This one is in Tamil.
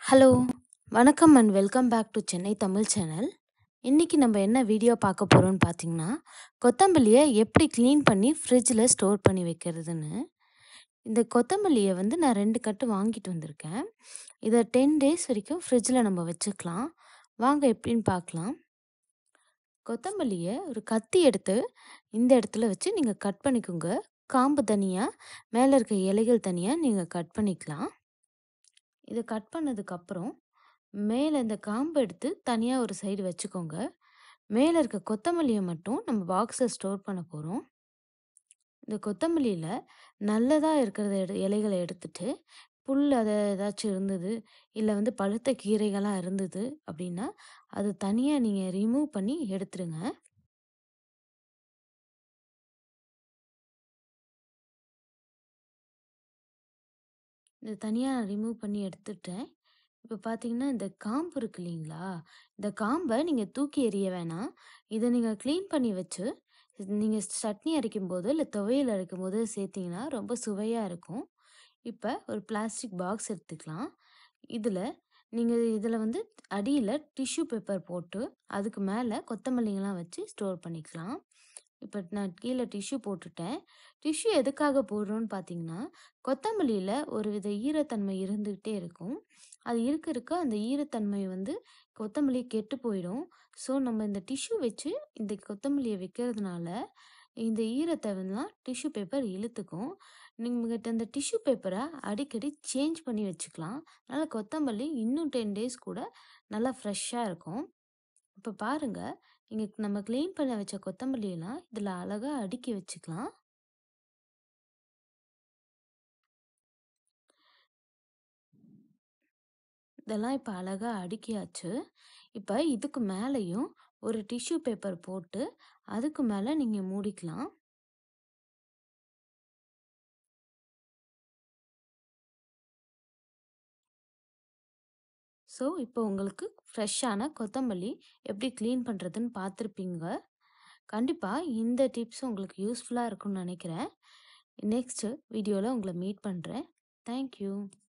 ஹலோ வணக்கம் and welcome back to Chennai Tamil channel இன்றைக்கி நம்ம என்ன வீடியோ பார்க்க போகிறோம்னு பார்த்தீங்கன்னா கொத்தமல்லியை எப்படி க்ளீன் பண்ணி ஃப்ரிட்ஜில் ஸ்டோர் பண்ணி வைக்கிறதுன்னு இந்த கொத்தமல்லியை வந்து நான் ரெண்டு கட்டு வாங்கிட்டு வந்திருக்கேன் இதை டென் டேஸ் வரைக்கும் ஃப்ரிட்ஜில் நம்ம வச்சுக்கலாம் வாங்க எப்படின்னு பார்க்கலாம் கொத்தமல்லியை ஒரு கத்தி எடுத்து இந்த இடத்துல வச்சு நீங்கள் கட் பண்ணிக்கோங்க காம்பு தனியாக மேலே இருக்க இலைகள் தனியாக நீங்கள் கட் பண்ணிக்கலாம் இதை கட் பண்ணதுக்கப்புறம் மேலே இந்த காம்பு எடுத்து தனியாக ஒரு சைடு வச்சுக்கோங்க மேலே இருக்க கொத்தமல்லியை மட்டும் நம்ம பாக்ஸில் ஸ்டோர் பண்ண போகிறோம் இந்த கொத்தமல்லியில் நல்லதாக இருக்கிறத எடு இலைகளை எடுத்துட்டு புல் அதை ஏதாச்சும் இருந்தது இல்லை வந்து பழுத்த கீரைகளாக இருந்தது அப்படின்னா அது தனியாக நீங்கள் ரிமூவ் பண்ணி எடுத்துருங்க இது தனியாக ரிமூவ் பண்ணி எடுத்துட்டேன் இப்போ பார்த்தீங்கன்னா இந்த காம்பு இருக்கு இல்லைங்களா இந்த காம்பை நீங்கள் தூக்கி எறிய வேணாம் இதை நீங்கள் க்ளீன் பண்ணி வச்சு நீங்கள் சட்னி அரைக்கும் போது இல்லை துவையல் அரைக்கும் போது சேர்த்திங்கன்னா ரொம்ப சுவையாக இருக்கும் இப்போ ஒரு பிளாஸ்டிக் பாக்ஸ் எடுத்துக்கலாம் இதில் நீங்கள் இதில் வந்து அடியில் டிஷ்யூ பேப்பர் போட்டு அதுக்கு மேலே கொத்தமல்லிங்கெல்லாம் வச்சு ஸ்டோர் பண்ணிக்கலாம் இப்போ நான் கீழே டிஷ்யூ போட்டுட்டேன் டிஷ்யூ எதுக்காக போடுறோன்னு பார்த்தீங்கன்னா கொத்தமல்லியில் ஒரு வித ஈரத்தன்மை இருந்துக்கிட்டே இருக்கும் அது இருக்க இருக்க அந்த ஈரத்தன்மை வந்து கொத்தமல்லி கெட்டு போயிடும் ஸோ நம்ம இந்த டிஷ்யூ வச்சு இந்த கொத்தமல்லியை வைக்கிறதுனால இந்த ஈரத்தன்மைலாம் டிஷ்யூ பேப்பர் இழுத்துக்கும் நீங்கள் அந்த டிஷ்யூ பேப்பரை அடிக்கடி சேஞ்ச் பண்ணி வச்சுக்கலாம் அதனால் கொத்தமல்லி இன்னும் டென் டேஸ் கூட நல்லா ஃப்ரெஷ்ஷாக இருக்கும் இப்போ பாருங்கள் இங்கே நம்ம க்ளீன் பண்ண வச்ச கொத்தமல்லியெல்லாம் இதில் அழகாக அடுக்கி வச்சுக்கலாம் இதெல்லாம் இப்போ அழகாக அடுக்கியாச்சு இப்போ இதுக்கு மேலேயும் ஒரு டிஷ்யூ பேப்பர் போட்டு அதுக்கு மேலே நீங்கள் மூடிக்கலாம் ஸோ இப்போ உங்களுக்கு ஃப்ரெஷ்ஷான கொத்தமல்லி எப்படி க்ளீன் பண்ணுறதுன்னு பார்த்துருப்பீங்க கண்டிப்பாக இந்த டிப்ஸ் உங்களுக்கு யூஸ்ஃபுல்லாக இருக்கும்னு நினைக்கிறேன் நெக்ஸ்ட்டு வீடியோவில் உங்களை மீட் பண்ணுறேன் தேங்க்யூ